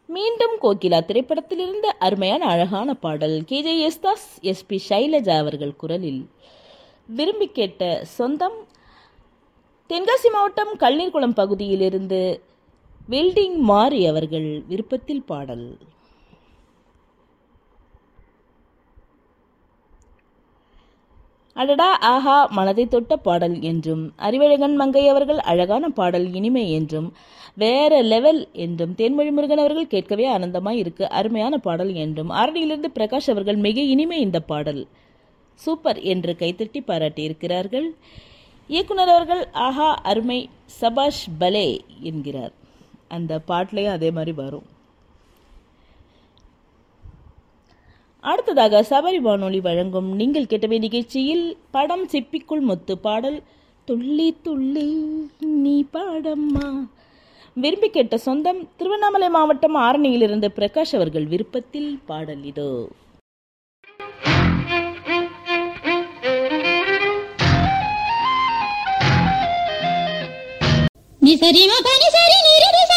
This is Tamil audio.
மீண்டும் கோகிலா திரைப்படத்திலிருந்து அருமையான அழகான பாடல் K J Yesudas SP Sailaja அவர்கள் குரலில் விரும்பி கேட்ட சொந்தம் தென்காசி மாவட்டம் கல்நீர்குளம் பகுதியிலிருந்து வெல்டிங் மாரி அவர்கள் விருப்பத்தில் பாடல் அடடா ஆஹா மனதை தொட்ட பாடல் என்றும் அறிவழகன் மங்கை அவர்கள் அழகான பாடல் இனிமை என்றும் வேற லெவல் என்றும் தேன்மொழி முருகன் அவர்கள் கேட்கவே ஆனந்தமாய் இருக்கு அருமையான பாடல் என்றும் ஆரணியிலிருந்து பிரகாஷ் அவர்கள் மிக இனிமை இந்த பாடல் சூப்பர் என்று கைத்தட்டி பாராட்டியிருக்கிறார்கள் இயக்குனர் அவர்கள் ஆஹா அருமை சபாஷ் பலே என்கிறார் அந்த பாட்டிலையும் அதே மாதிரி வரும் அடுத்ததாக சபரி வானொலி வழங்கும் நீங்கள் கேட்டவை நிகழ்ச்சியில் படம் சிப்பிக்குள் முத்து பாடல் துள்ளி துள்ளி நீ பாடம்மா விரும்பி கேட்ட சொந்தம் திருவண்ணாமலை மாவட்டம் ஆரணியிலிருந்து பிரகாஷ் அவர்கள் விருப்பத்தில் பாடல் இதோ ni sari ma pa ni sari ni re re